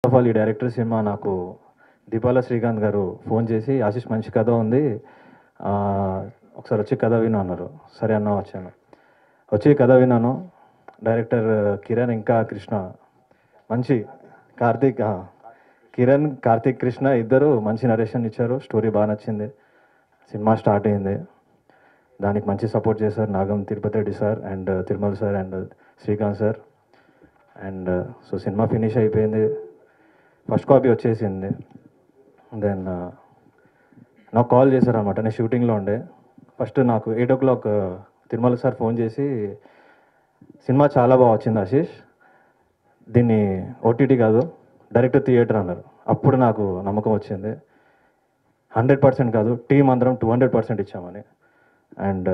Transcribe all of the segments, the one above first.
Of all ఈ director cinema నాకు దీపాల శ్రీకాంత్ గారు ఫోన్ చేసి ఆశిష్ మంచి కథ ఉంది ఆ, ఒకసారి వచ్చి కథ విను అన్నారు సరే అన్న వచ్చాను వచ్చి కథ విన్నాను డైరెక్టర్ కిరణ్ ఇంకా కృష్ణ మంచి కార్తీక్ ఆ, కిరణ్ కార్తీక్ కృష్ణ ఇద్దరు మంచి నరేషన్ ఇచ్చారు స్టోరీ బాగా నచ్చింది సినిమా స్టార్ట్ అయింది దానికి మంచి సపోర్ట్ చేశారు Nagam Tirupati Reddy sir and Tirumala sir and Srikanth sir and so cinema finish అయిపోయింది ఫస్ట్ కాపీ వచ్చేసింది దెన్ నాకు కాల్ చేశారు అనమాట నేను షూటింగ్లో ఉండే ఫస్ట్ నాకు eight o'clock Tirumala sir phone చేసి సినిమా చాలా బాగా వచ్చింది ఆశీష్ దీన్ని ఓటీటీ కాదు డైరెక్ట్ థియేటర్ అన్నారు అప్పుడు నాకు నమ్మకం వచ్చింది హండ్రెడ్ పర్సెంట్ కాదు టీం అందరం టూ హండ్రెడ్ పర్సెంట్ ఇచ్చామని అండ్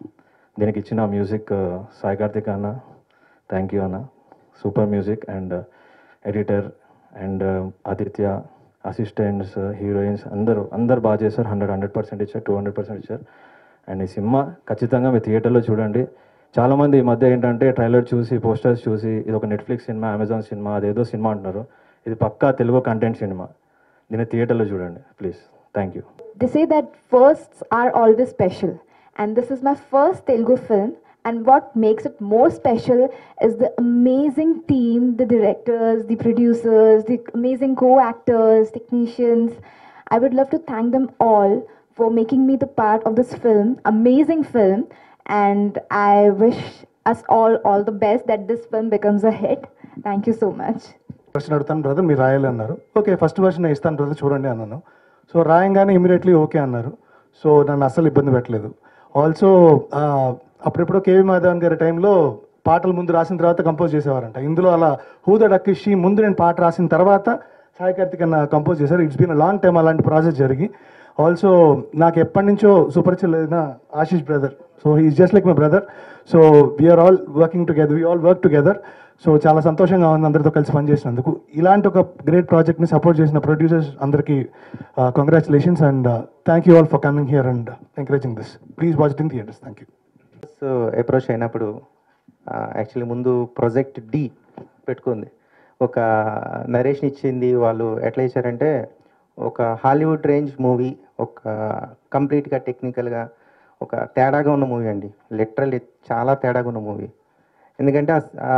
దీనికి ఇచ్చిన మ్యూజిక్ సాయి కార్తిక్ అన్న థ్యాంక్ యూ అన్న super music and editor and Aditya assistants heroines అందరూ అందరు బాగా చేశారు హండ్రెడ్ హండ్రెడ్ పర్సెంట్ ఇచ్చారు టూ హండ్రెడ్ పర్సెంట్ ఇచ్చారు అండ్ ఈ సినిమా ఖచ్చితంగా మీ థియేటర్లో చూడండి చాలామంది ఈ మధ్య ఏంటంటే ట్రైలర్ చూసి పోస్టర్స్ చూసి ఇది ఒక నెట్ఫ్లిక్స్ సినిమా అమెజాన్ సినిమా అదేదో సినిమా అంటున్నారు ఇది పక్కా తెలుగు కంటెంట్ సినిమా దీన్ని థియేటర్లో చూడండి please thank you They say that firsts are always special, and this is my first Telugu film. And what makes it more special is the amazing team, the directors, the producers, the amazing co actors, technicians. I would love to thank them all for making me the part of this film, amazing film. And I wish us all all the best that this film becomes a hit. Thank you so much. Version అడుగుతాను brother మీరు రాయాలి అన్నారు okay first version ఇస్తాను brother చూడండి అన్నాను so రాయంగానే immediately okay అన్నారు so నన్ను అస్సలు ఇబ్బంది పెట్టలేదు ఆల్సో అప్పుడెప్పుడో కేవీ మాధవన్ గారి టైంలో పాటలు ముందు రాసిన తర్వాత కంపోజ్ చేసేవారంట ఇందులో అలా హూద డక్కిషి ముందు నేను పాట రాసిన తర్వాత సాయి కార్తిక్ అన్న కంపోజ్ చేశారు ఇట్స్ బీన్ లాంగ్ టైం అలాంటి ప్రాసెస్ జరిగి ఆల్సో నాకు ఎప్పటి నుంచో సుపరిచితమైన Ashish brother so he's just like my brother so we are all working together we all work together so చాలా సంతోషంగా ఉంది అందరితో కలిసి పనిచేసినందుకు ఇలాంటి ఒక గ్రేట్ ప్రాజెక్ట్ని సపోర్ట్ చేసిన ప్రొడ్యూసర్స్ అందరికీ congratulations and thank you all for coming here and encouraging this please watch in theatres thank you so approach అయినప్పుడు యాక్చువల్లీ ముందు ప్రాజెక్ట్ డి పెట్టుకుంది ఒక నరేషన్ ఇచ్చింది వాళ్ళు ఎట్లా ఇచ్చారంటే ఒక హాలీవుడ్ రేంజ్ మూవీ ఒక కంప్లీట్గా టెక్నికల్గా ఒక తేడాగా ఉన్న మూవీ అండి లిటరల్లీ చాలా తేడాగా ఉన్న మూవీ ఎందుకంటే ఆ- ఆ,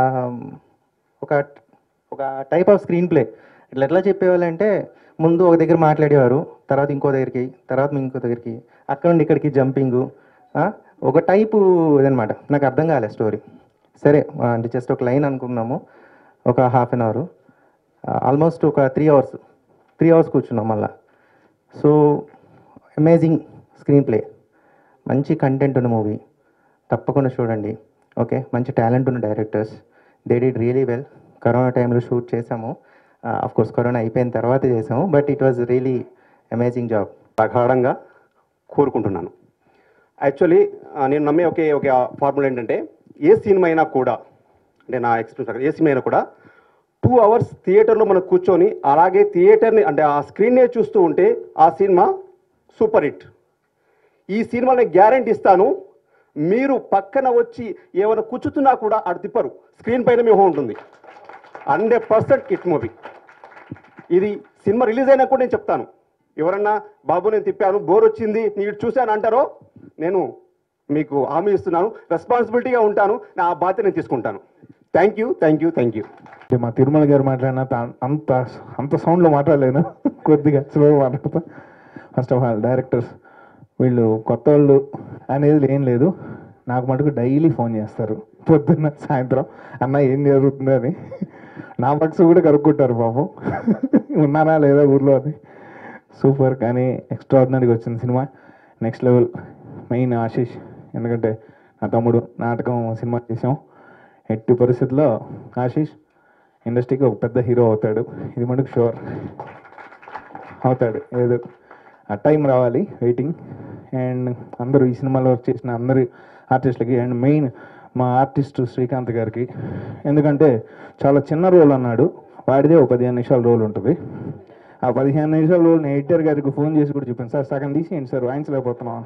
ఒక ఒక టైప్ ఆఫ్ స్క్రీన్ ప్లే ఇట్లా ఎట్లా చెప్పేవాళ్ళంటే ముందు ఒక దగ్గర మాట్లాడేవారు తర్వాత ఇంకో దగ్గరికి తర్వాత ఇంకో దగ్గరికి అక్కడ నుండి ఇక్కడికి జంపింగు ఒక టైపు ఇదనమాట నాకు అర్థం కాలే స్టోరీ సరే ఆ, అంటే జస్ట్ ఒక లైన్ అనుకున్నాము ఒక హాఫ్ అన్ అవర్ ఆల్మోస్ట్ ఒక త్రీ అవర్స్ త్రీ అవర్స్ కూర్చున్నాం మళ్ళా సో అమేజింగ్ స్క్రీన్ ప్లే మంచి కంటెంట్ ఉన్న మూవీ తప్పకుండా చూడండి ఓకే మంచి టాలెంట్ ఉన్న directors they did really well corona టైంలో షూట్ చేసాము అఫ్ కోర్స్ కరోనా అయిపోయిన తర్వాత చేసాము but it was really amazing job ప్రగాఢంగా కోరుకుంటున్నాను యాక్చువల్లీ నేను నమ్మే ఒకే ఒక ఫార్ములా ఏంటంటే ఏ సినిమా అయినా కూడా అంటే నా ఎక్స్పీరియన్స్ ప్రకారం ఏ సినిమా అయినా కూడా టూ అవర్స్ థియేటర్లో మనం కూర్చొని అలాగే థియేటర్ని అంటే ఆ స్క్రీన్నే చూస్తూ ఉంటే ఆ సినిమా సూపర్ హిట్ ఈ సినిమా నేను గ్యారంటీ ఇస్తాను మీరు పక్కన వచ్చి ఏమైనా కూర్చుతున్నా కూడా అటు తిప్పరు స్క్రీన్ పైన మీ ఉంటుంది హండ్రెడ్ పర్సెంట్ హిట్ మూవీ ఇది సినిమా రిలీజ్ అయినా కూడా నేను చెప్తాను ఎవరన్నా బాబు నేను తిప్పాను బోర్ వచ్చింది నీకు చూశాను అంటారో నేను మీకు హామీ ఇస్తున్నాను రెస్పాన్సిబిలిటీగా ఉంటాను నా బాధ్యత నేను తీసుకుంటాను thank you thank you thank you అంటే మా తిరుమల గారు మాట్లాడిన అంత అంత సౌండ్లో మాట్లాడలేను కొద్దిగా స్లో మాట్లాడతా ఫస్ట్ ఆఫ్ ఆల్ డైరెక్టర్స్ వీళ్ళు కొత్త వాళ్ళు అనేది ఏం లేదు నాకు మటుకు డైలీ ఫోన్ చేస్తారు పొద్దున్న సాయంత్రం అన్న ఏం జరుగుతుంది అని నా బక్స్ కూడా కనుక్కుంటారు పాపం ఉన్నారా లేదా ఊర్లో అని సూపర్ కానీ ఎక్స్ట్రాడినరీగా వచ్చింది cinema next level main Ashish ఎందుకంటే నా తమ్ముడు నాటకం సినిమా చేసాం ఎట్టి పరిస్థితుల్లో ఆశీష్ ఇండస్ట్రీకి ఒక పెద్ద హీరో అవుతాడు ఇది మటుకు షూర్ అవుతాడు ఏదో ఆ టైం రావాలి వెయిటింగ్ అండ్ అందరూ ఈ సినిమాలో వర్క్ చేసిన అందరి ఆర్టిస్టులకి అండ్ మెయిన్ మా ఆర్టిస్ట్ శ్రీకాంత్ గారికి ఎందుకంటే చాలా చిన్న రోల్ అన్నాడు వాడిదే ఒక పదిహేను నిమిషాల రోల్ ఉంటుంది ఆ పదిహేను నిమిషాల రోల్ నేను ఎడిటర్ గారికి ఫోన్ చేసి కూడా చెప్పాను సార్ సగం తీసేయండి సార్ వాయించలేకపోతున్నాం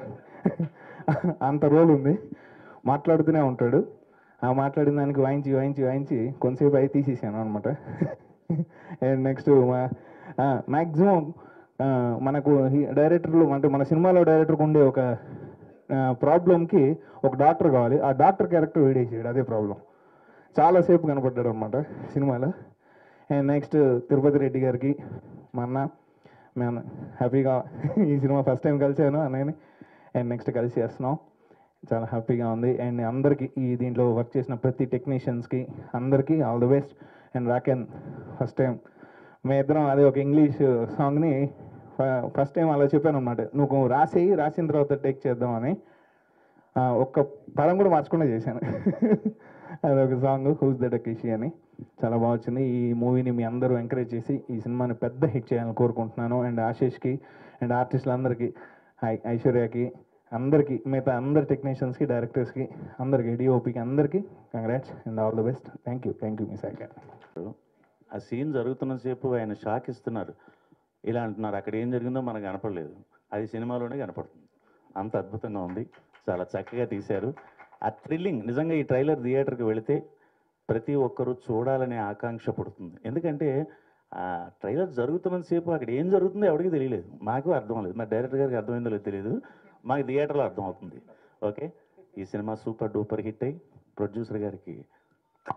అంత రోల్ ఉంది మాట్లాడుతూనే ఉంటాడు ఆ మాట్లాడిన దానికి వాయించి వాయించి వాయించి కొంతసేపు అయి తీసేసాను అనమాట అండ్ నెక్స్ట్ మ్యాక్సిమం మనకు డైరెక్టర్లు అంటే మన సినిమాలో డైరెక్టర్కి ఉండే ఒక ప్రాబ్లంకి ఒక డాక్టర్ కావాలి ఆ డాక్టర్ క్యారెక్టర్ వేడేసాడు అదే ప్రాబ్లం చాలాసేపు కనపడ్డాడు అనమాట సినిమాలో అండ్ నెక్స్ట్ తిరుపతి రెడ్డి గారికి మా అన్న మేము హ్యాపీగా ఈ సినిమా ఫస్ట్ టైం కలిసాను అన్నయ్యని అండ్ నెక్స్ట్ కలిసి చేస్తున్నాం చాలా హ్యాపీగా ఉంది అండ్ అందరికీ ఈ దీంట్లో వర్క్ చేసిన ప్రతి టెక్నీషియన్స్కి అందరికీ ఆల్ ది బెస్ట్ అండ్ రాకెన్ ఫస్ట్ టైం మేము ఇద్దరం అదే ఒక ఇంగ్లీష్ సాంగ్ని ఫస్ట్ టైం అలా చెప్పాను అనమాట నువ్వు రాసేయి రాసిన తర్వాత టేక్ చేద్దామని ఆ, ఒక్క పదం కూడా మార్చకుండా చేశాను అదొక సాంగ్ హూస్ ద డకేషి అని చాలా బాగా వచ్చింది ఈ మూవీని మీ అందరూ ఎంకరేజ్ చేసి ఈ సినిమాని పెద్ద హిట్ చేయాలని కోరుకుంటున్నాను అండ్ ఆశీష్కి అండ్ ఆర్టిస్టులందరికీ ఐ ఐశ్వర్యకి అందరికీ మిగతా అందరి టెక్నీషియన్స్కి డైరెక్టర్స్కి అందరికీ డిఓపికి అందరికీ congrats and all the best thank you thank you miss అయ్యారు ఆ సీన్ జరుగుతున్నసేపు ఆయన షాక్ ఇస్తున్నారు ఇలా అంటున్నారు అక్కడ ఏం జరిగిందో మనకు కనపడలేదు అది సినిమాలోనే కనపడుతుంది అంత అద్భుతంగా ఉంది చాలా చక్కగా తీశారు ఆ థ్రిల్లింగ్ నిజంగా ఈ ట్రైలర్ థియేటర్కి వెళితే ప్రతి ఒక్కరూ చూడాలనే ఆకాంక్ష పుడుతుంది ఎందుకంటే ఆ ట్రైలర్ జరుగుతున్నంతసేపు అక్కడ ఏం జరుగుతుందో ఎవరికి తెలియలేదు మాకు అర్థం లేదు మా డైరెక్టర్ గారికి అర్థమైందో లేదో తెలియదు మాకు థియేటర్లో అర్థం అవుతుంది ఓకే ఈ సినిమా సూపర్ డూపర్ హిట్ అయ్యి ప్రొడ్యూసర్ గారికి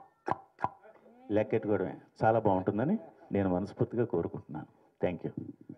లెక్కెట్టుకోవడమే చాలా బాగుంటుందని నేను మనస్ఫూర్తిగా కోరుకుంటున్నాను థ్యాంక్ యూ